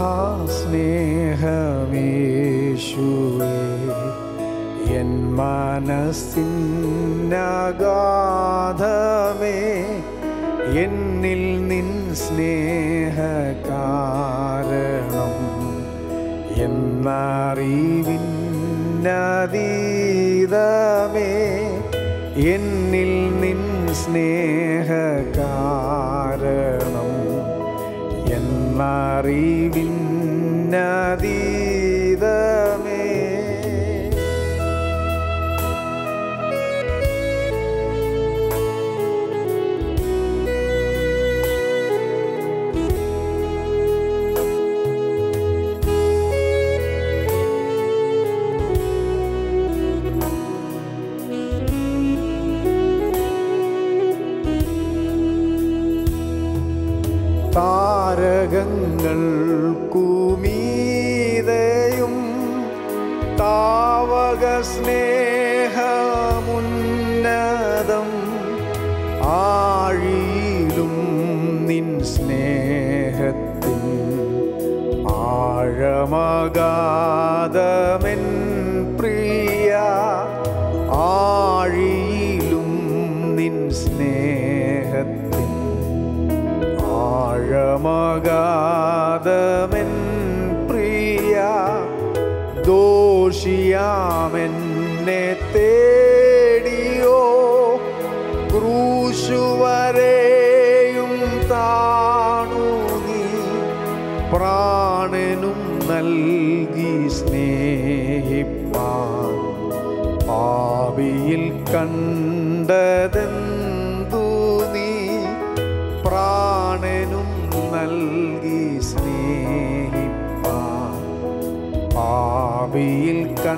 മഹാസ്നേഹമേശുവേ N മനസ്സിനഗാധമേ എന്നിൽ നിൻ സ്നേഹ കാരണം എന്നറിവിന്നതീതമേ എന്നിൽ നിൻ സ്നേഹ കാരണം എന്നറിവിന്നതീതമേ താരകങ്ങൾ കുമീതയും താവക സ്നേഹമുന്നതം ആഴിയിലും നിൻ സ്നേഹത്തിൻ ആഴമഗാധമെൻ പ്രിയ ആഴിയിലും നിൻ സ്നേഹത്തിൻ ആഴമഗാധമെൻ പ്രിയ ദോഷിയാമെന്നെ തേടിയോ ക്രൂശുവരെയും താണു നീ പ്രാണനും നൽകി സ്നേഹിപ്പാൻ പാപിയിൽ കണ്ടതെന്തു നീ പ്രാണനും നൽകി സ്നേഹിപ്പാൻ പാപിയിൽ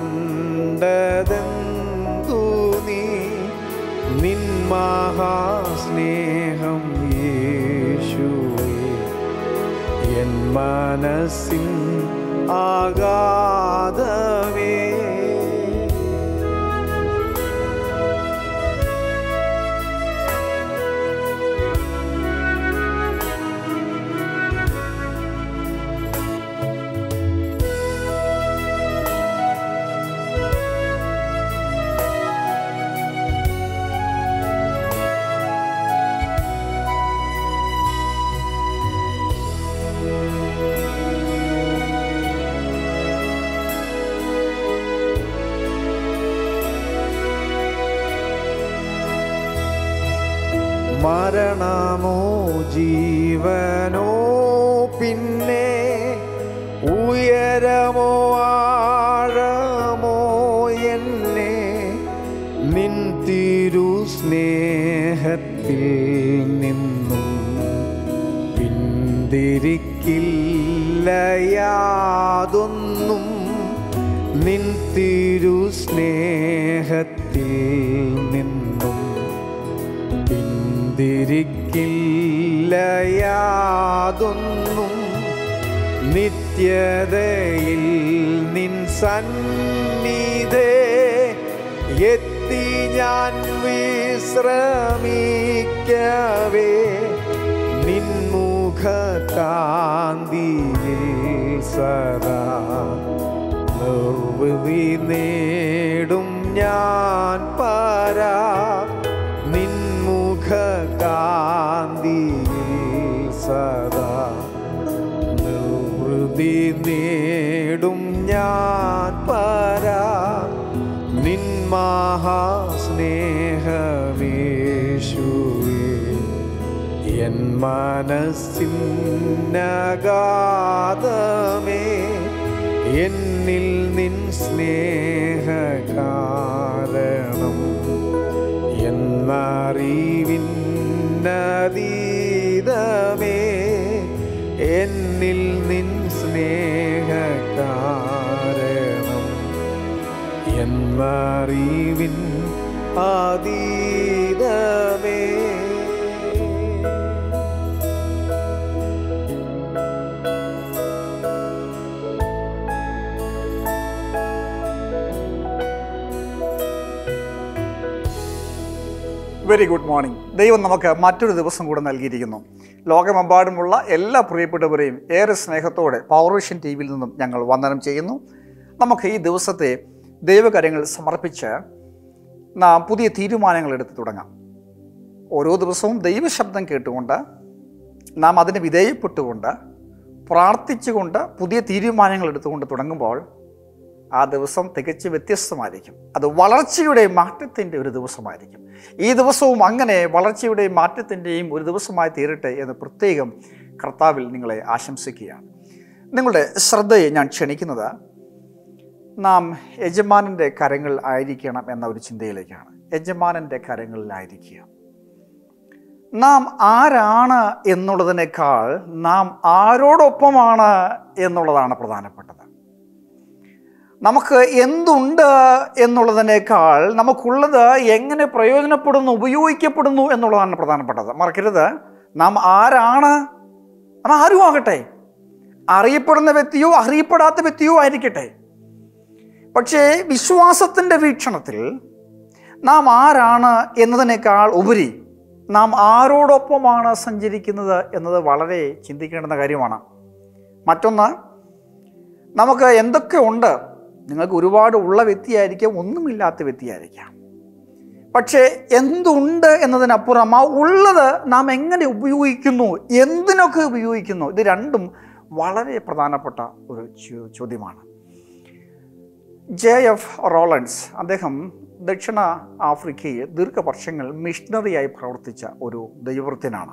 കണ്ടതെന്തു നീ നിൻ മഹാസ്നേഹം യേശുവേ എൻ മനസ്സിൻ ആഗാധമേ മരണമോ ജീവനോ പിന്നെ ഉയരമോ ആഴമോ എന്നെ നിൻ തിരു സ്നേഹത്തിൽ നിന്നും പിന്തിരിക്കില്ല യാതൊന്നും നിൻ തിരു സ്നേഹത്തിൽ നിന്നും പിന്തിരിക്കില്ല യാതൊന്നും നിത്യതയിൽ നിൻ സന്നിധേ എത്തി ഞാൻ വിശ്രമിക്കവേ നിൻമുഖ കാന്തിയിൽ സദാ നിർവൃതി നേടും ഞാൻ പരാ നിൻമുഖ കാന്തിയിൽ സദാ നിർവൃതി നേടും ഞാൻ പരാ നിൻ മഹാസ്നേഹമേശുവേ എൻ മനസ്സിനഗാധമേ എന്നിൽ നിൻ സ്നേഹ കാരണം എന്നറിവിന്നതീതമേ എന്നിൽ നിൻ സ്നേഹ കാരണം എന്നറിവിൻ അതീതമേ വെരി ഗുഡ് മോർണിംഗ് ദൈവം നമുക്ക് മറ്റൊരു ദിവസം കൂടെ നൽകിയിരിക്കുന്നു ലോകമെമ്പാടുമുള്ള എല്ലാ പ്രിയപ്പെട്ടവരെയും ഏറെ സ്നേഹത്തോടെ പവർവിഷൻ ടി വിയിൽ നിന്നും ഞങ്ങൾ വന്ദനം ചെയ്യുന്നു നമുക്ക് ഈ ദിവസത്തെ ദൈവകാര്യങ്ങൾ സമർപ്പിച്ച് നാം പുതിയ തീരുമാനങ്ങൾ എടുത്ത് തുടങ്ങാം ഓരോ ദിവസവും ദൈവശബ്ദം കേട്ടുകൊണ്ട് നാം അതിന് വിധേയപ്പെട്ടുകൊണ്ട് പ്രാർത്ഥിച്ചുകൊണ്ട് പുതിയ തീരുമാനങ്ങൾ എടുത്തുകൊണ്ട് തുടങ്ങുമ്പോൾ ആ ദിവസം തികച്ച് വ്യത്യസ്തമായിരിക്കും അത് വളർച്ചയുടെ മാറ്റത്തിൻ്റെ ഒരു ദിവസമായിരിക്കും ഈ ദിവസവും അങ്ങനെ വളർച്ചയുടെയും മാറ്റത്തിൻ്റെയും ഒരു ദിവസമായി തീരട്ടെ എന്ന് പ്രത്യേകം കർത്താവിൽ നിങ്ങളെ ആശംസിക്കുകയാണ് നിങ്ങളുടെ ശ്രദ്ധയെ ഞാൻ ക്ഷണിക്കുന്നത് നാം യജമാനൻ്റെ കരങ്ങളിൽ ആയിരിക്കണം എന്ന ഒരു ചിന്തയിലേക്കാണ് യജമാനൻ്റെ കരങ്ങളിലായിരിക്കുക നാം ആരാണ് എന്നുള്ളതിനേക്കാൾ നാം ആരോടൊപ്പമാണ് എന്നുള്ളതാണ് പ്രധാനപ്പെട്ടത് നമുക്ക് എന്തുണ്ട് എന്നുള്ളതിനേക്കാൾ നമുക്കുള്ളത് എങ്ങനെ പ്രയോജനപ്പെടുന്നു ഉപയോഗിക്കപ്പെടുന്നു എന്നുള്ളതാണ് പ്രധാനപ്പെട്ടത് മറക്കരുത് നാം ആരാണ് നാം ആരും ആകട്ടെ അറിയപ്പെടുന്ന വ്യക്തിയോ അറിയപ്പെടാത്ത വ്യക്തിയോ ആയിരിക്കട്ടെ പക്ഷേ വിശ്വാസത്തിൻ്റെ വീക്ഷണത്തിൽ നാം ആരാണ് എന്നതിനേക്കാൾ ഉപരി നാം ആരോടൊപ്പമാണ് സഞ്ചരിക്കുന്നത് എന്നത് വളരെ ചിന്തിക്കേണ്ടുന്ന കാര്യമാണ് മറ്റൊന്ന് നമുക്ക് എന്തൊക്കെ ഉണ്ട് നിങ്ങൾക്ക് ഒരുപാട് ഉള്ള വ്യക്തിയായിരിക്കാം ഒന്നുമില്ലാത്ത വ്യക്തിയായിരിക്കാം പക്ഷേ എന്തുണ്ട് എന്നതിനപ്പുറം ആ ഉള്ളത് നാം എങ്ങനെ ഉപയോഗിക്കുന്നു എന്തിനൊക്കെ ഉപയോഗിക്കുന്നു ഇത് രണ്ടും വളരെ പ്രധാനപ്പെട്ട ഒരു ചോ- ചോദ്യമാണ് ജെ എഫ് റോളൻസ് അദ്ദേഹം ദക്ഷിണ ആഫ്രിക്കയിൽ ദീർഘവർഷങ്ങൾ മിഷണറിയായി പ്രവർത്തിച്ച ഒരു ദൈവവൃത്യനാണ്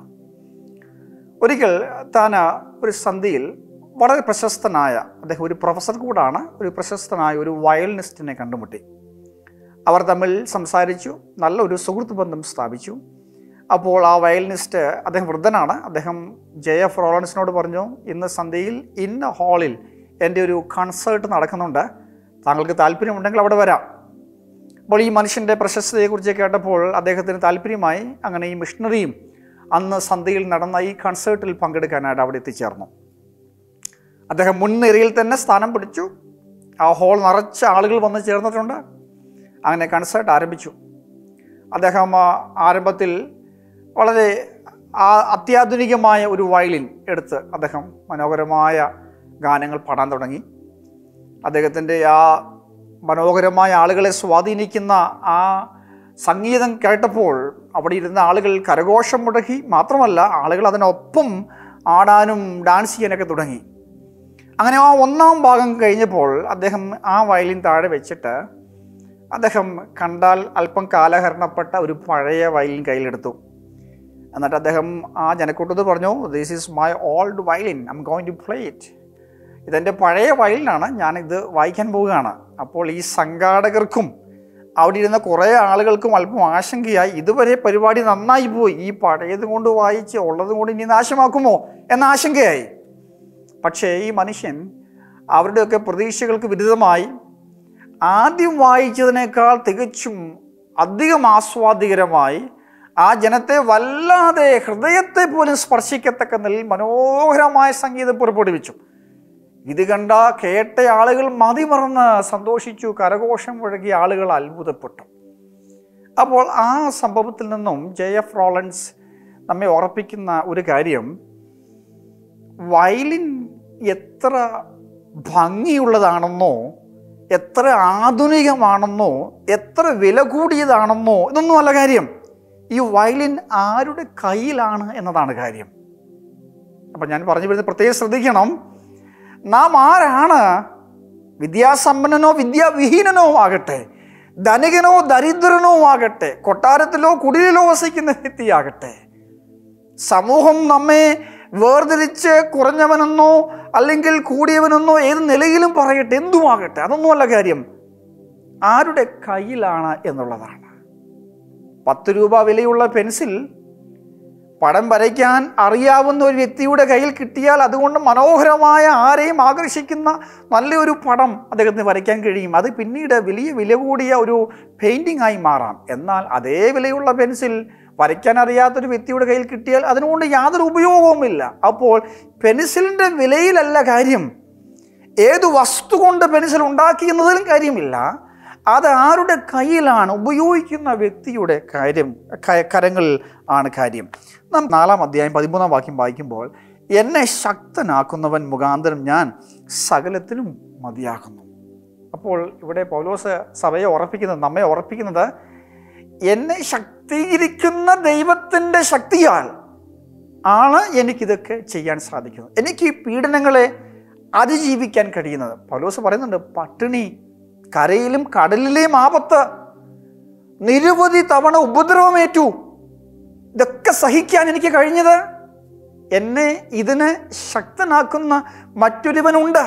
ഒരിക്കൽ താൻ ഒരു സന്ധിയിൽ വളരെ പ്രശസ്തനായ അദ്ദേഹം ഒരു പ്രൊഫസർ കൂടാണ് ഒരു പ്രശസ്തനായ ഒരു വയലിനിസ്റ്റിനെ കണ്ടുമുട്ടി അവർ തമ്മിൽ സംസാരിച്ചു നല്ലൊരു സുഹൃത്ത് ബന്ധം സ്ഥാപിച്ചു അപ്പോൾ ആ വയലിനിസ്റ്റ് അദ്ദേഹം വൃദ്ധനാണ് അദ്ദേഹം ജെ എഫ് റോളൻസിനോട് പറഞ്ഞു ഇന്ന് സന്ധ്യയിൽ ഇന്ന ഹാളിൽ എൻ്റെ ഒരു കൺസേർട്ട് നടക്കുന്നുണ്ട് താങ്കൾക്ക് താല്പര്യമുണ്ടെങ്കിൽ അവിടെ വരാം അപ്പോൾ ഈ മനുഷ്യൻ്റെ പ്രശസ്തതയെക്കുറിച്ച് കേട്ടപ്പോൾ അദ്ദേഹത്തിന് താല്പര്യമായി അങ്ങനെ ഈ മിഷണറിയും അന്ന് സന്ധ്യയിൽ നടന്ന ഈ കൺസേർട്ടിൽ പങ്കെടുക്കാനായിട്ട് അവിടെ എത്തിച്ചേർന്നു അദ്ദേഹം മുൻനിരയിൽ തന്നെ സ്ഥാനം പിടിച്ചു ആ ഹോൾ നിറച്ച ആളുകൾ വന്ന് ചേർന്നിട്ടുണ്ട് അങ്ങനെ കൺസേർട്ട് ആരംഭിച്ചു അദ്ദേഹം ആ, ആരംഭത്തിൽ വളരെ ആ അത്യാധുനികമായ ഒരു വയലിൻ എടുത്ത് അദ്ദേഹം മനോഹരമായ ഗാനങ്ങൾ പാടാൻ തുടങ്ങി അദ്ദേഹത്തിൻ്റെ ആ മനോഹരമായ ആളുകളെ സ്വാധീനിക്കുന്ന ആ സംഗീതം കേട്ടപ്പോൾ അവിടെ ഇരുന്ന ആളുകൾ കരഘോഷം മുടക്കി മാത്രമല്ല ആളുകൾ അതിനൊപ്പം ആടാനും ഡാൻസ് ചെയ്യാനൊക്കെ തുടങ്ങി അങ്ങനെ ആ ഒന്നാം ഭാഗം കഴിഞ്ഞപ്പോൾ അദ്ദേഹം ആ വയലിൻ താഴെ വെച്ചിട്ട് അദ്ദേഹം കണ്ടാൽ അല്പം കാലഹരണപ്പെട്ട ഒരു പഴയ വയലിൻ കയ്യിലെടുത്തു എന്നിട്ട് അദ്ദേഹം ആ ജനക്കൂട്ടത്ത് പറഞ്ഞു this is my old violin I am going to play it ഇതെൻ്റെ പഴയ വയലിനാണ് ഞാനിത് വായിക്കാൻ പോവുകയാണ് അപ്പോൾ ഈ സംഘാടകർക്കും അവിടെ ഇരുന്ന കുറേ ആളുകൾക്കും അല്പം ആശങ്കയായി ഇതുവരെ പരിപാടി നന്നായി പോയി ഈ പഴയത് കൊണ്ട് വായിച്ച് ഉള്ളത് കൊണ്ട് ഇനി നാശമാക്കുമോ എന്ന ആശങ്കയായി പക്ഷേ ഈ മനുഷ്യൻ അവരുടെയൊക്കെ പ്രതീക്ഷകൾക്ക് വിരുദ്ധമായി ആദ്യം വായിച്ചതിനേക്കാൾ തികച്ചും അധികം ആസ്വാദികരമായി ആ ജനത്തെ വല്ലാതെ ഹൃദയത്തെ പോലും സ്പർശിക്കത്തക്ക നിലയിൽ മനോഹരമായ സംഗീതം പുറപ്പെടുവിച്ചു ഇത് കണ്ട കേട്ട ആളുകൾ മതിമറന്ന് സന്തോഷിച്ചു കരഘോഷം മുഴകിയ ആളുകൾ അത്ഭുതപ്പെട്ടു അപ്പോൾ ആ സംഭവത്തിൽ നിന്നും ജെ എഫ് റോളൻസ് നമ്മെ ഓർപ്പിക്കുന്ന ഒരു കാര്യം വയലിൻ എത്ര ഭംഗിയുള്ളതാണെന്നോ എത്ര ആധുനികമാണെന്നോ എത്ര വില കൂടിയതാണെന്നോ ഇതൊന്നും അല്ല കാര്യം ഈ വയലിൻ ആരുടെ കയ്യിലാണ് എന്നതാണ് കാര്യം അപ്പം ഞാൻ പറഞ്ഞു വരുന്നത് പ്രത്യേകം ശ്രദ്ധിക്കണം നാം ആരാണ് വിദ്യാസമ്പന്നനോ വിദ്യാവിഹീനനോ ആകട്ടെ ധനികനോ ദരിദ്രനോ ആകട്ടെ കൊട്ടാരത്തിലോ കുടിലിലോ വസിക്കുന്ന വ്യക്തിയാകട്ടെ സമൂഹം നമ്മെ വേർതിരിച്ച് കുറഞ്ഞവനെന്നോ അല്ലെങ്കിൽ കൂടിയവനെന്നോ ഏത് നിലയിലും പറയട്ടെ എന്തുമാകട്ടെ അതൊന്നുമല്ല കാര്യം ആരുടെ കയ്യിലാണ് എന്നുള്ളതാണ് പത്ത് രൂപ വിലയുള്ള പെൻസിൽ പടം വരയ്ക്കാൻ അറിയാവുന്ന ഒരു വ്യക്തിയുടെ കയ്യിൽ കിട്ടിയാൽ അതുകൊണ്ട് മനോഹരമായ ആരെയും ആകർഷിക്കുന്ന നല്ലൊരു പടം അദ്ദേഹത്തിന് വരയ്ക്കാൻ കഴിയും അത് പിന്നീട് വലിയ വില കൂടിയ ഒരു പെയിൻറ്റിംഗ് ആയി മാറാം എന്നാൽ അതേ വിലയുള്ള പെൻസിൽ വരയ്ക്കാൻ അറിയാത്തൊരു വ്യക്തിയുടെ കയ്യിൽ കിട്ടിയാൽ അതിനുകൊണ്ട് യാതൊരു ഉപയോഗവുമില്ല അപ്പോൾ പെൻസിലിൻ്റെ വിലയിലല്ല കാര്യം ഏത് വസ്തു കൊണ്ട് പെൻസിൽ ഉണ്ടാക്കി എന്നതിലും കാര്യമില്ല അത് ആരുടെ കയ്യിലാണ് ഉപയോഗിക്കുന്ന വ്യക്തിയുടെ കാര്യം ക- കരങ്ങളിൽ ആണ് കാര്യം നാം നാലാം അധ്യായം പതിമൂന്നാം വാക്യം വായിക്കുമ്പോൾ എന്നെ ശക്തനാക്കുന്നവൻ മുഖാന്തരം ഞാൻ സകലത്തിനും മതിയാക്കുന്നു അപ്പോൾ ഇവിടെ പൗലോസ് സഭയെ ഉറപ്പിക്കുന്നത് നമ്മെ ഉറപ്പിക്കുന്നത് എന്നെ ശക്തീകരിക്കുന്ന ദൈവത്തിൻ്റെ ശക്തിയാൽ ആണ് എനിക്കിതൊക്കെ ചെയ്യാൻ സാധിക്കുന്നത് എനിക്ക് ഈ പീഡനങ്ങളെ അതിജീവിക്കാൻ കഴിയുന്നത് പൗലോസ് പറയുന്നുണ്ട് പട്ടിണി കരയിലും കടലിലെയും ആപത്ത് നിരവധി തവണ ഉപദ്രവമേറ്റു ഇതൊക്കെ സഹിക്കാൻ എനിക്ക് കഴിഞ്ഞത് എന്നെ ഇതിന് ശക്തനാക്കുന്ന മറ്റൊരുവനുണ്ട്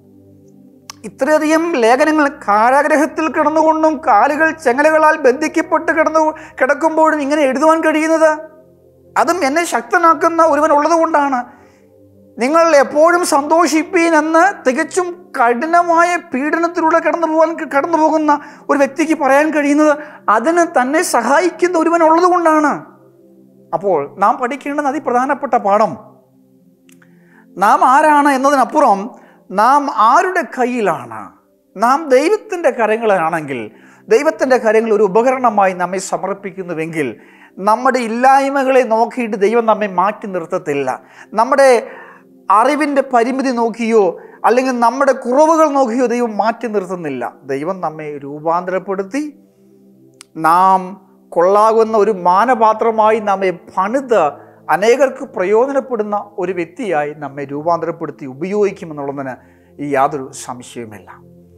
ഇത്രയധികം ലേഖനങ്ങൾ കാരാഗ്രഹത്തിൽ കിടന്നുകൊണ്ടും കാലുകൾ ചെങ്ങലകളാൽ ബന്ധിക്കപ്പെട്ട് കിടന്നു കിടക്കുമ്പോഴും ഇങ്ങനെ എഴുതുവാൻ കഴിയുന്നത് അതും എന്നെ ശക്തനാക്കുന്ന ഒരുവൻ ഉള്ളതുകൊണ്ടാണ് നിങ്ങൾ എപ്പോഴും സന്തോഷിപ്പീൻ എന്ന് തികച്ചും കഠിനമായ പീഡനത്തിലൂടെ കടന്നു പോകാൻ കടന്നു പോകുന്ന ഒരു വ്യക്തിക്ക് പറയാൻ കഴിയുന്നത് അതിന് തന്നെ സഹായിക്കുന്ന ഒരുവൻ ഉള്ളതുകൊണ്ടാണ് അപ്പോൾ നാം പഠിക്കേണ്ടത് അതിപ്രധാനപ്പെട്ട പാഠം നാം ആരാണ് എന്നതിനപ്പുറം നാം ആരുടെ കയ്യിലാണ് നാം ദൈവത്തിൻ്റെ കരങ്ങളാണെങ്കിൽ ദൈവത്തിൻ്റെ കരങ്ങൾ ഒരു ഉപകരണമായി നമ്മെ സമർപ്പിക്കുന്നുവെങ്കിൽ നമ്മുടെ ഇല്ലായ്മകളെ നോക്കിയിട്ട് ദൈവം നമ്മെ മാറ്റി നിർത്തത്തില്ല നമ്മുടെ അറിവിൻ്റെ പരിമിതി നോക്കിയോ അല്ലെങ്കിൽ നമ്മുടെ കുറവുകൾ നോക്കിയോ ദൈവം മാറ്റി നിർത്തുന്നില്ല ദൈവം നമ്മെ രൂപാന്തരപ്പെടുത്തി നാം കൊള്ളാകുന്ന ഒരു മാനപാത്രമായി നമ്മെ പണിത് അനേകർക്ക് പ്രയോജനപ്പെടുന്ന ഒരു വ്യക്തിയായി നമ്മെ രൂപാന്തരപ്പെടുത്തി ഉപയോഗിക്കുമെന്നുള്ളതിന് ഈ യാതൊരു സംശയവുമില്ല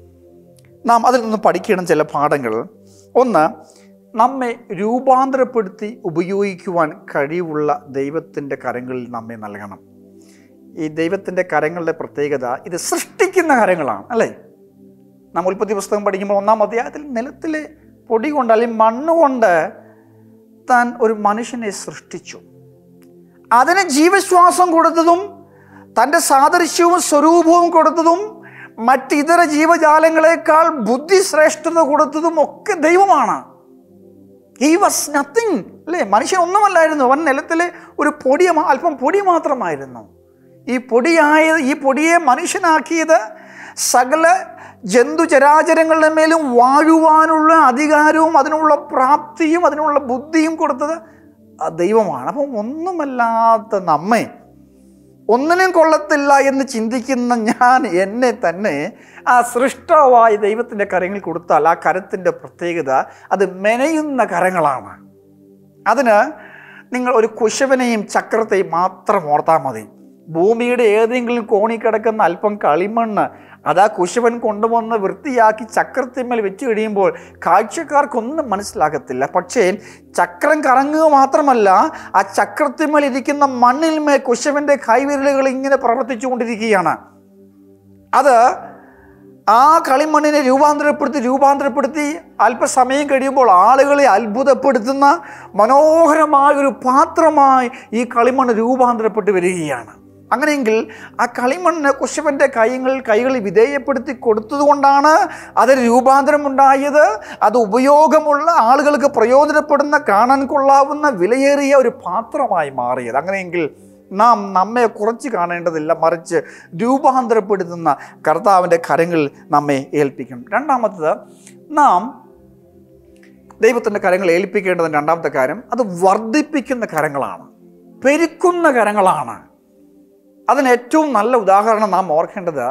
നാം അതിൽ നിന്ന് പഠിക്കണം ചില പാഠങ്ങൾ ഒന്ന് നമ്മെ രൂപാന്തരപ്പെടുത്തി ഉപയോഗിക്കുവാൻ കഴിവുള്ള ദൈവത്തിൻ്റെ കരങ്ങളിൽ നമ്മെ നൽകണം ഈ ദൈവത്തിൻ്റെ കരങ്ങളുടെ പ്രത്യേകത ഇത് സൃഷ്ടിക്കുന്ന കരങ്ങളാണ് അല്ലേ നാം ഉൽപ്പത്തി പുസ്തകം പഠിക്കുമ്പോൾ ഒന്നാം അധ്യായത്തിൽ നിലത്തിലെ പൊടി കൊണ്ട് അല്ലെങ്കിൽ മണ്ണുകൊണ്ട് താൻ ഒരു മനുഷ്യനെ സൃഷ്ടിച്ചു അതിന് ജീവശ്വാസം കൊടുത്തതും തൻ്റെ സാദൃശ്യവും സ്വരൂപവും കൊടുത്തതും മറ്റിതര ജീവജാലങ്ങളെക്കാൾ ബുദ്ധിശ്രേഷ്ഠത കൊടുത്തതും ഒക്കെ ദൈവമാണ് ഹി വാസ് നത്തിങ് അല്ലേ മനുഷ്യൻ ഒന്നുമല്ലായിരുന്നു അവൻ നിലത്തിലെ ഒരു പൊടി അല്പം പൊടി മാത്രമായിരുന്നു ഈ പൊടിയായ ഈ പൊടിയെ മനുഷ്യനാക്കിയത് സകല ജന്തുചരാചരങ്ങളുടെ മേലും വാഴുവാനുള്ള അധികാരവും അതിനുള്ള പ്രാപ്തിയും അതിനുള്ള ബുദ്ധിയും കൊടുത്തത് ആ ദൈവമാണ് അപ്പം ഒന്നുമല്ലാത്ത നമ്മെ ഒന്നിനും കൊള്ളത്തില്ല എന്ന് ചിന്തിക്കുന്ന ഞാൻ എന്നെ തന്നെ ആ സൃഷ്ടവായ ദൈവത്തിൻ്റെ കരങ്ങളിൽ കൊടുത്താൽ ആ കരത്തിൻ്റെ പ്രത്യേകത അത് മെനയുന്ന കരങ്ങളാണ് അതിന് നിങ്ങൾ ഒരു കുശവനെയും ചക്രത്തെയും മാത്രം ഓർത്താൽ മതി ഭൂമിയുടെ ഏതെങ്കിലും കോണി കിടക്കുന്ന അല്പം കളിമണ്ണ് അത് ആ കുശവൻ കൊണ്ടുവന്ന് വൃത്തിയാക്കി ചക്രത്തിന്മേൽ വെച്ച് കഴിയുമ്പോൾ കാഴ്ചക്കാർക്കൊന്നും മനസ്സിലാകത്തില്ല പക്ഷേ ചക്രം കറങ്ങുക മാത്രമല്ല ആ ചക്രത്തിന്മേൽ ഇരിക്കുന്ന മണ്ണിന്മേൽ കുശവൻ്റെ കൈവിരലുകൾ ഇങ്ങനെ പ്രവർത്തിച്ചു കൊണ്ടിരിക്കുകയാണ് അത് ആ കളിമണ്ണിനെ രൂപാന്തരപ്പെടുത്തി രൂപാന്തരപ്പെടുത്തി അല്പസമയം കഴിയുമ്പോൾ ആളുകളെ അത്ഭുതപ്പെടുത്തുന്ന മനോഹരമായ ഒരു പാത്രമായി ഈ കളിമണ്ണ് രൂപാന്തരപ്പെട്ട് വരികയാണ് അങ്ങനെയെങ്കിൽ ആ കളിമണ്ണ് കുശവൻ്റെ കൈകൾ കൈകളിൽ വിധേയപ്പെടുത്തി കൊടുത്തതുകൊണ്ടാണ് അതിന് രൂപാന്തരമുണ്ടായത് അത് ഉപയോഗമുള്ള ആളുകൾക്ക് പ്രയോജനപ്പെടുന്ന കാണാൻ കൊള്ളാവുന്ന വിലയേറിയ ഒരു പാത്രമായി മാറിയത് അങ്ങനെയെങ്കിൽ നാം നമ്മെ കുറച്ച് കാണേണ്ടതില്ല മറിച്ച് രൂപാന്തരപ്പെടുത്തുന്ന കർത്താവിൻ്റെ കരങ്ങളിൽ നമ്മെ ഏൽപ്പിക്കണം രണ്ടാമത്തത് നാം ദൈവത്തിൻ്റെ കരങ്ങൾ ഏൽപ്പിക്കേണ്ടതിൻ്റെ രണ്ടാമത്തെ കാര്യം അത് വർദ്ധിപ്പിക്കുന്ന കരങ്ങളാണ് പെരുക്കുന്ന കരങ്ങളാണ് അതിന് ഏറ്റവും നല്ല ഉദാഹരണം നാം ഓർക്കേണ്ടത്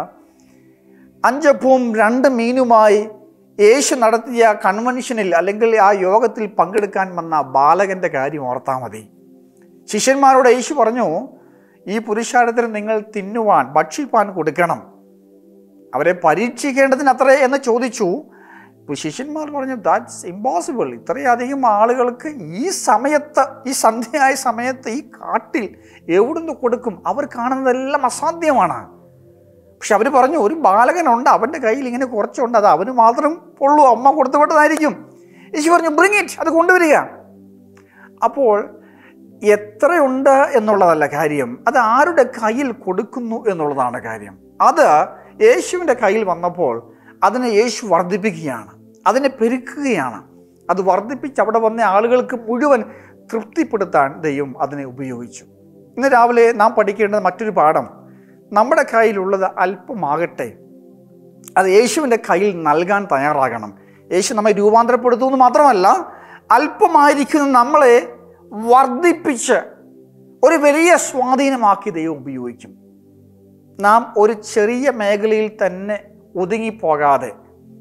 അഞ്ചപ്പവും രണ്ട് മീനുമായി യേശു നടത്തിയ കൺവെൻഷനിൽ അല്ലെങ്കിൽ ആ യോഗത്തിൽ പങ്കെടുക്കാൻ വന്ന ബാലകൻ്റെ കാര്യം ഓർത്താൽ മതി ശിഷ്യന്മാരോട് യേശു പറഞ്ഞു ഈ പുരുഷാരത്തിന് നിങ്ങൾ തിന്നുവാൻ ഭക്ഷിപ്പാൻ കൊടുക്കണം അവരെ പരീക്ഷിക്കേണ്ടതിന് അത്രേ എന്ന് ചോദിച്ചു ഇപ്പോൾ ശിഷ്യന്മാർ പറഞ്ഞു ദാറ്റ്സ് ഇമ്പോസിബിൾ ഇത്രയധികം ആളുകൾക്ക് ഈ സമയത്ത് ഈ സന്ധ്യയായ സമയത്ത് ഈ കാട്ടിൽ എവിടുന്ന് കൊടുക്കും അവർ കാണുന്നതെല്ലാം അസാധ്യമാണ് പക്ഷെ അവർ പറഞ്ഞു ഒരു ബാലകനുണ്ട് അവൻ്റെ കയ്യിൽ ഇങ്ങനെ കുറച്ചുണ്ട് അത് അവന് മാത്രം ഉള്ളൂ അമ്മ കൊടുത്തുവിട്ടതായിരിക്കും യേശു പറഞ്ഞു ബ്രിങ് ഇറ്റ് അത് കൊണ്ടുവരിക അപ്പോൾ എത്രയുണ്ട് എന്നുള്ളതല്ല കാര്യം അത് ആരുടെ കയ്യിൽ കൊടുക്കുന്നു എന്നുള്ളതാണ് കാര്യം അത് യേശുവിൻ്റെ കയ്യിൽ വന്നപ്പോൾ അതിനെ യേശു വർദ്ധിപ്പിക്കുകയാണ് അതിനെ പെരുക്കുകയാണ് അത് വർദ്ധിപ്പിച്ച് അവിടെ വന്ന ആളുകൾക്ക് മുഴുവൻ തൃപ്തിപ്പെടുത്താൻ ദൈവം അതിനെ ഉപയോഗിച്ചു ഇന്ന് രാവിലെ നാം പഠിക്കേണ്ടത് മറ്റൊരു പാഠം നമ്മുടെ കയ്യിലുള്ളത് അല്പമാകട്ടെ അത് യേശുവിൻ്റെ കയ്യിൽ നൽകാൻ തയ്യാറാകണം യേശു നമ്മെ രൂപാന്തരപ്പെടുത്തുമെന്ന് മാത്രമല്ല അല്പമായിരിക്കുന്ന നമ്മളെ വർദ്ധിപ്പിച്ച് ഒരു വലിയ സ്വാധീനമാക്കി ദൈവം ഉപയോഗിക്കും നാം ഒരു ചെറിയ മേഖലയിൽ തന്നെ ഒതുങ്ങിപ്പോകാതെ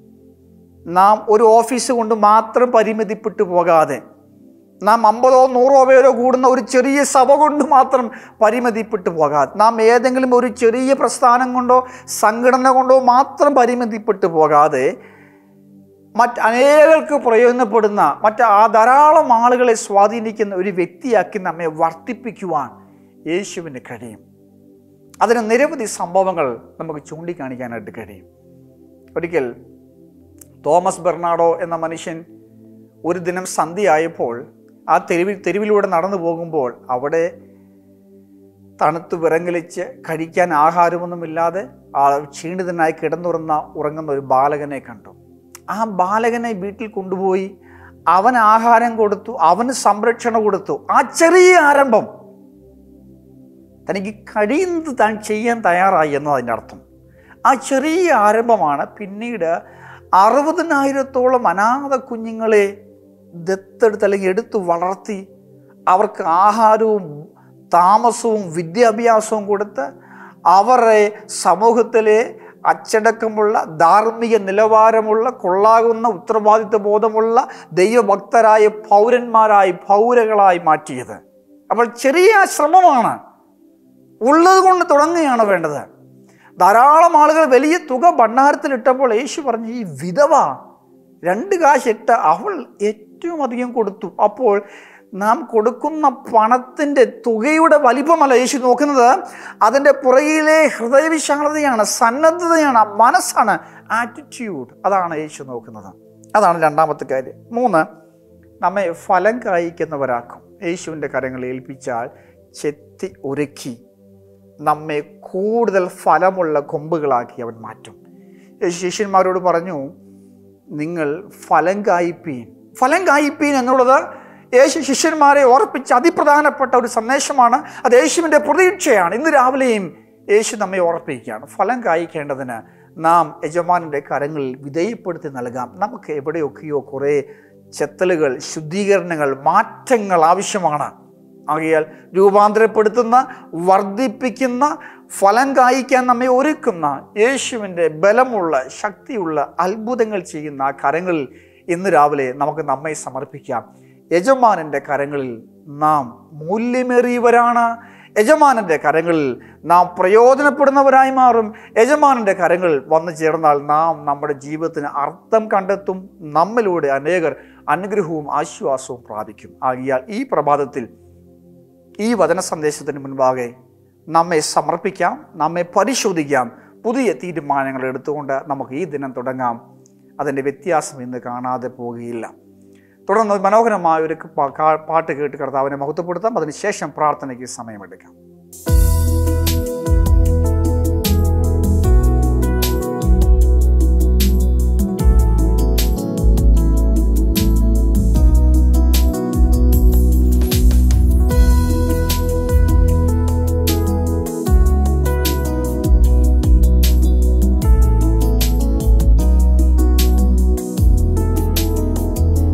നാം ഒരു ഓഫീസ് കൊണ്ട് മാത്രം പരിമിതിപ്പെട്ടു പോകാതെ നാം അമ്പതോ നൂറോ പേരോ കൂടുന്ന ഒരു ചെറിയ സഭ കൊണ്ട് മാത്രം പരിമിതിപ്പെട്ടു പോകാതെ നാം ഏതെങ്കിലും ഒരു ചെറിയ പ്രസ്ഥാനം കൊണ്ടോ സംഘടന കൊണ്ടോ മാത്രം പരിമിതിപ്പെട്ടു പോകാതെ മറ്റ് അനേകർക്ക് പ്രയോജനപ്പെടുന്ന മറ്റ് ആ ധാരാളം ആളുകളെ സ്വാധീനിക്കുന്ന ഒരു വ്യക്തിയാക്കി നമ്മെ വർദ്ധിപ്പിക്കുവാൻ യേശുവിന് കഴിയും അതിന് നിരവധി സംഭവങ്ങൾ നമുക്ക് ചൂണ്ടിക്കാണിക്കാനായിട്ട് കഴിയും ഒരിക്കൽ തോമസ് ബെർണാഡോ എന്ന മനുഷ്യൻ ഒരു ദിനം സന്ധ്യയായപ്പോൾ ആ തെരുവിൽ തെരുവിലൂടെ നടന്നു പോകുമ്പോൾ അവിടെ തണുത്ത് വിറങ്ങലിച്ച് കഴിക്കാൻ ആഹാരമൊന്നുമില്ലാതെ ആ ക്ഷീണിതനായി കിടന്നുറന്ന ഉറങ്ങുന്ന ഒരു ബാലകനെ കണ്ടു ആ ബാലകനെ വീട്ടിൽ കൊണ്ടുപോയി അവൻ ആഹാരം കൊടുത്തു അവന് സംരക്ഷണം കൊടുത്തു ആ ചെറിയ ആരംഭം തനിക്ക് കഴിയുന്നത് താൻ ചെയ്യാൻ തയ്യാറായി എന്നതിൻ്റെ അർത്ഥം ആ ചെറിയ ആരംഭമാണ് പിന്നീട് അറുപതിനായിരത്തോളം അനാഥ കുഞ്ഞുങ്ങളെ ദത്തെടുത്ത് അല്ലെങ്കിൽ എടുത്തു വളർത്തി അവർക്ക് ആഹാരവും താമസവും വിദ്യാഭ്യാസവും കൊടുത്ത് അവരെ സമൂഹത്തിലെ അച്ചടക്കമുള്ള ധാർമ്മിക നിലവാരമുള്ള കൊള്ളാകുന്ന ഉത്തരവാദിത്വ ബോധമുള്ള ദൈവഭക്തരായ പൗരന്മാരായി പൗരകളായി മാറ്റിയത് അപ്പോൾ ചെറിയ ശ്രമമാണ് ഉള്ളത് കൊണ്ട് തുടങ്ങുകയാണ് വേണ്ടത് ധാരാളം ആളുകൾ വലിയ തുക ഭണ്ഡാരത്തിലിട്ടപ്പോൾ യേശു പറഞ്ഞു ഈ വിധവ രണ്ട് കാശിട്ട് അവൾ ഏറ്റവും അധികം കൊടുത്തു അപ്പോൾ നാം കൊടുക്കുന്ന പണത്തിൻ്റെ തുകയുടെ വലിപ്പമല്ല യേശു നോക്കുന്നത് അതിൻ്റെ പുറകിലെ ഹൃദയവിശാലതയാണ് സന്നദ്ധതയാണ് മനസ്സാണ് ആറ്റിറ്റ്യൂഡ് അതാണ് യേശു നോക്കുന്നത് അതാണ് രണ്ടാമത്തെ കാര്യം മൂന്ന് നമ്മെ ഫലം കായ്ക്കുന്നവരാക്കും യേശുവിൻ്റെ കരങ്ങൾ ഏൽപ്പിച്ചാൽ ചെത്തി ഒരുക്കി നമ്മെ കൂടുതൽ ഫലമുള്ള കൊമ്പുകളാക്കി അവൻ മാറ്റും യേശു ശിഷ്യന്മാരോട് പറഞ്ഞു നിങ്ങൾ ഫലം കായ്പീൻ ഫലം കായ്പീൻ എന്നുള്ളത് യേശു ശിഷ്യന്മാരെ ഓർപ്പിച്ച അതിപ്രധാനപ്പെട്ട ഒരു സന്ദേശമാണ് അത് യേശുവിൻ്റെ പ്രതീക്ഷയാണ് ഇന്ന് രാവിലെയും യേശു നമ്മെ ഓർപ്പിക്കുകയാണ് ഫലം കായ്ക്കേണ്ടതിന് നാം യജമാനൻ്റെ കരങ്ങളിൽ വിധേയപ്പെടുത്തി നൽകാം നമുക്ക് എവിടെയൊക്കെയോ കുറേ ചെത്തലുകൾ ശുദ്ധീകരണങ്ങൾ മാറ്റങ്ങൾ ആവശ്യമാണ് ആകയാൽ രൂപാന്തരപ്പെടുത്തുന്ന വർദ്ധിപ്പിക്കുന്ന ഫലം കായ്ക്കാൻ നമ്മെ ഒരുക്കുന്ന യേശുവിൻ്റെ ബലമുള്ള ശക്തിയുള്ള അത്ഭുതങ്ങൾ ചെയ്യുന്ന ആ കരങ്ങളിൽ ഇന്ന് രാവിലെ നമുക്ക് നമ്മെ സമർപ്പിക്കാം യജമാനൻ്റെ കരങ്ങളിൽ നാം മൂല്യമേറിയവരാണ് യജമാനൻ്റെ കരങ്ങളിൽ നാം പ്രയോജനപ്പെടുന്നവരായി മാറും യജമാനൻ്റെ കരങ്ങളിൽ വന്നു ചേർന്നാൽ നാം നമ്മുടെ ജീവിതത്തിന് അർത്ഥം കണ്ടെത്തും നമ്മിലൂടെ അനേകർ അനുഗ്രഹവും ആശ്വാസവും പ്രാപിക്കും ആകിയാൽ ഈ പ്രഭാതത്തിൽ ഈ വചന സന്ദേശത്തിന് മുൻപാകെ നമ്മെ സമർപ്പിക്കാം നമ്മെ പരിശോധിക്കാം പുതിയ തീരുമാനങ്ങൾ എടുത്തുകൊണ്ട് നമുക്ക് ഈ ദിനം തുടങ്ങാം അതിൻ്റെ വ്യത്യാസം ഇന്ന് കാണാതെ പോകുകയില്ല തുടർന്ന് മനോഹരമായ ഒരു പാ- കാ- പാട്ട് കേട്ട് കർത്താവിനെ മഹത്വപ്പെടുത്താം അതിനുശേഷം പ്രാർത്ഥനയ്ക്ക് സമയമെടുക്കാം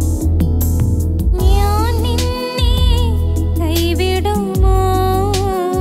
ഞാൻ നിന്നെ കൈവിടുമോ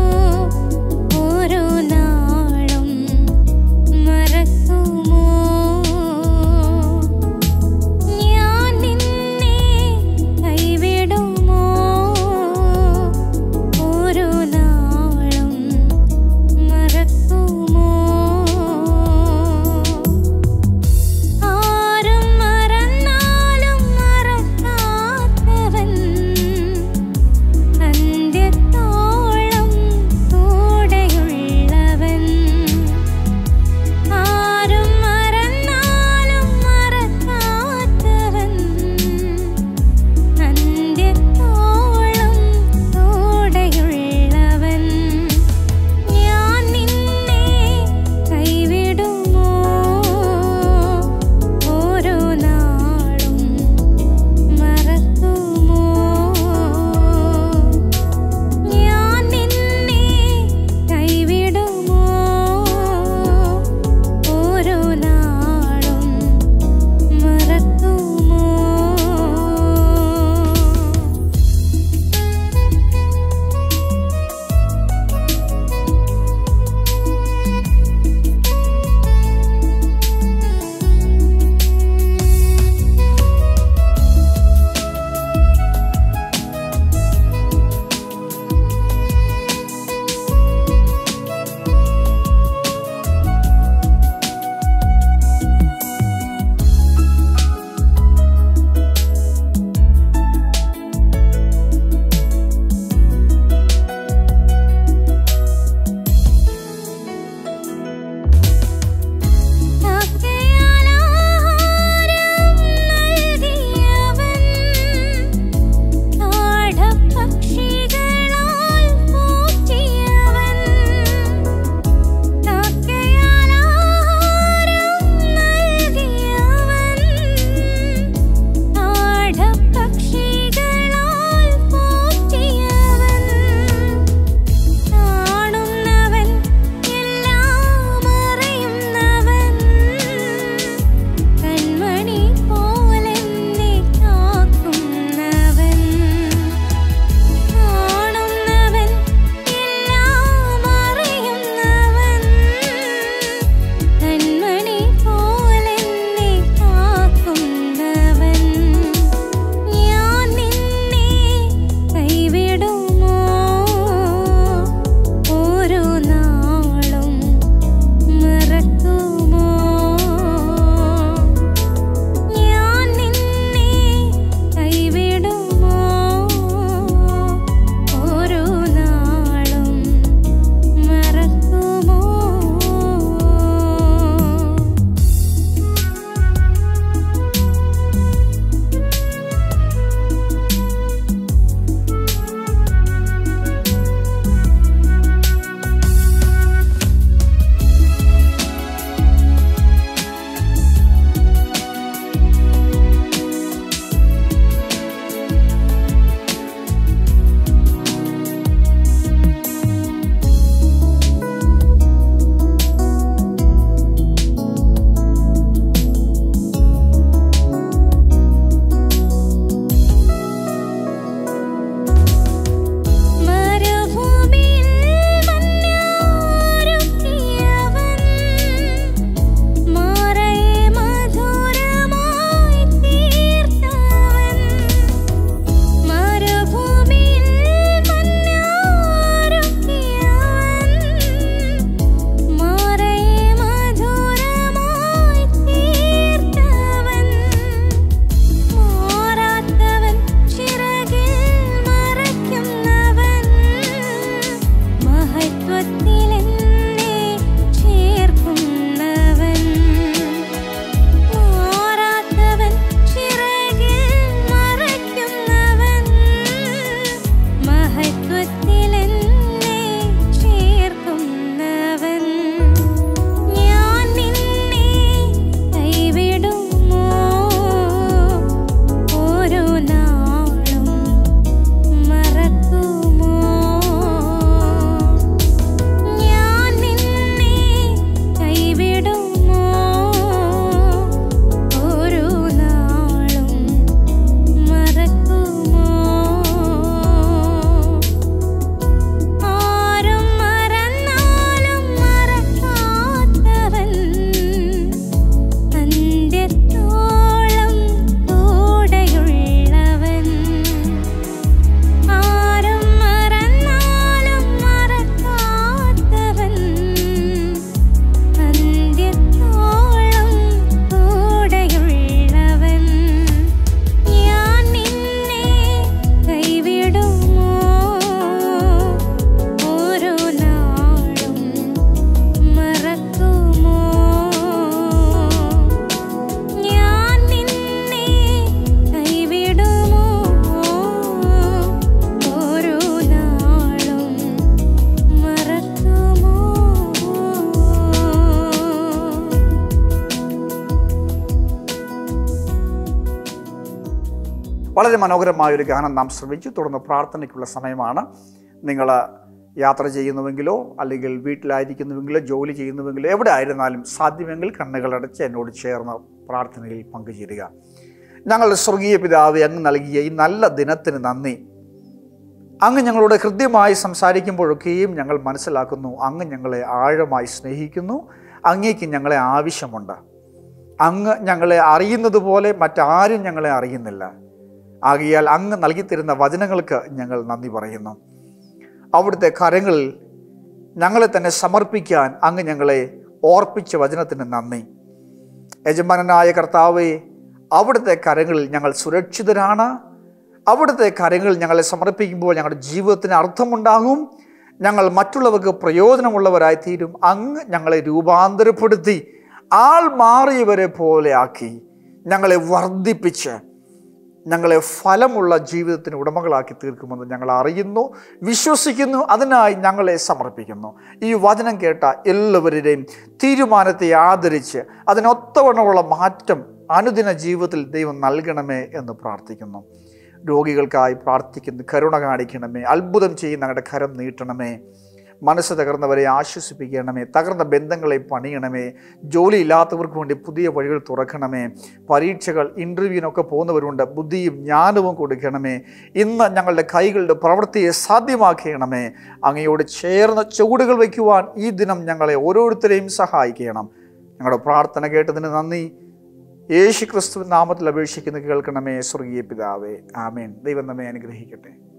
വളരെ മനോഹരമായ ഒരു ഗാനം നാം ശ്രമിച്ചു തുടർന്ന് പ്രാർത്ഥനയ്ക്കുള്ള സമയമാണ് നിങ്ങൾ യാത്ര ചെയ്യുന്നുവെങ്കിലോ അല്ലെങ്കിൽ വീട്ടിലായിരിക്കുന്നുവെങ്കിലോ ജോലി ചെയ്യുന്നുവെങ്കിലോ എവിടെ ആയിരുന്നാലും സാധ്യമെങ്കിൽ കണ്ണുകളടച്ച് എന്നോട് ചേർന്ന് പ്രാർത്ഥനയിൽ പങ്കുചേരുക ഞങ്ങളുടെ സ്വർഗീയ പിതാവ് അങ്ങ് നൽകിയ ഈ നല്ല ദിനത്തിന് നന്ദി അങ്ങ് ഞങ്ങളോട് ഹൃദ്യമായി സംസാരിക്കുമ്പോഴൊക്കെയും ഞങ്ങൾ മനസ്സിലാക്കുന്നു അങ്ങ് ഞങ്ങളെ ആഴമായി സ്നേഹിക്കുന്നു അങ്ങേക്ക് ഞങ്ങളെ ആവശ്യമുണ്ട് അങ്ങ് ഞങ്ങളെ അറിയുന്നത് പോലെ മറ്റാരും ഞങ്ങളെ അറിയുന്നില്ല ആകിയാൽ അങ്ങ് നൽകിത്തരുന്ന വചനങ്ങൾക്ക് ഞങ്ങൾ നന്ദി പറയുന്നു അവിടുത്തെ കരങ്ങളിൽ ഞങ്ങളെ തന്നെ സമർപ്പിക്കാൻ അങ്ങ് ഞങ്ങളെ ഓർപ്പിച്ച വചനത്തിന് നന്ദി യജമാനനായ കർത്താവെ അവിടുത്തെ കരങ്ങളിൽ ഞങ്ങൾ സുരക്ഷിതരാണ് അവിടുത്തെ കരങ്ങളിൽ ഞങ്ങളെ സമർപ്പിക്കുമ്പോൾ ഞങ്ങളുടെ ജീവിതത്തിന് അർത്ഥമുണ്ടാകും ഞങ്ങൾ മറ്റുള്ളവർക്ക് പ്രയോജനമുള്ളവരായി തീരും അങ്ങ് ഞങ്ങളെ രൂപാന്തരപ്പെടുത്തി ആൾ മാറിയവരെ പോലെ ആക്കി ഞങ്ങളെ വർദ്ധിപ്പിച്ച് ഞങ്ങളെ ഫലമുള്ള ജീവിതത്തിന് ഉടമകളാക്കി തീർക്കുമെന്ന് ഞങ്ങൾ അറിയുന്നു വിശ്വസിക്കുന്നു അതിനായി ഞങ്ങളെ സമർപ്പിക്കുന്നു ഈ വചനം കേട്ട എല്ലാവരുടെയും തീരുമാനത്തെ ആദരിച്ച് അതിനൊത്തവണ്ണമുള്ള മാറ്റം അനുദിന ജീവിതത്തിൽ ദൈവം നൽകണമേ എന്ന് പ്രാർത്ഥിക്കുന്നു രോഗികൾക്കായി പ്രാർത്ഥിക്കുന്നു കരുണ കാണിക്കണമേ അത്ഭുതം ചെയ്യുന്ന ഞങ്ങളുടെ കരം നീട്ടണമേ മനസ്സ് തകർന്നവരെ ആശ്വസിപ്പിക്കണമേ തകർന്ന ബന്ധങ്ങളെ പണിയണമേ ജോലിയില്ലാത്തവർക്ക് വേണ്ടി പുതിയ വഴികൾ തുറക്കണമേ പരീക്ഷകൾ ഇൻ്റർവ്യൂവിനൊക്കെ പോകുന്നവരുണ്ട് ബുദ്ധിയും ജ്ഞാനവും കൊടുക്കണമേ ഇന്ന് ഞങ്ങളുടെ കൈകളുടെ പ്രവൃത്തിയെ സാധ്യമാക്കണമേ അങ്ങയോട് ചേർന്ന ചുവടുകൾ വയ്ക്കുവാൻ ഈ ദിനം ഞങ്ങളെ ഓരോരുത്തരെയും സഹായിക്കണം ഞങ്ങളുടെ പ്രാർത്ഥന കേട്ടതിന് നന്ദി യേശു ക്രിസ്തു നാമത്തിൽ അപേക്ഷിക്കുന്ന കേൾക്കണമേ സ്വർഗീയ പിതാവേ ആമേൻ ദൈവം നമ്മെ അനുഗ്രഹിക്കട്ടെ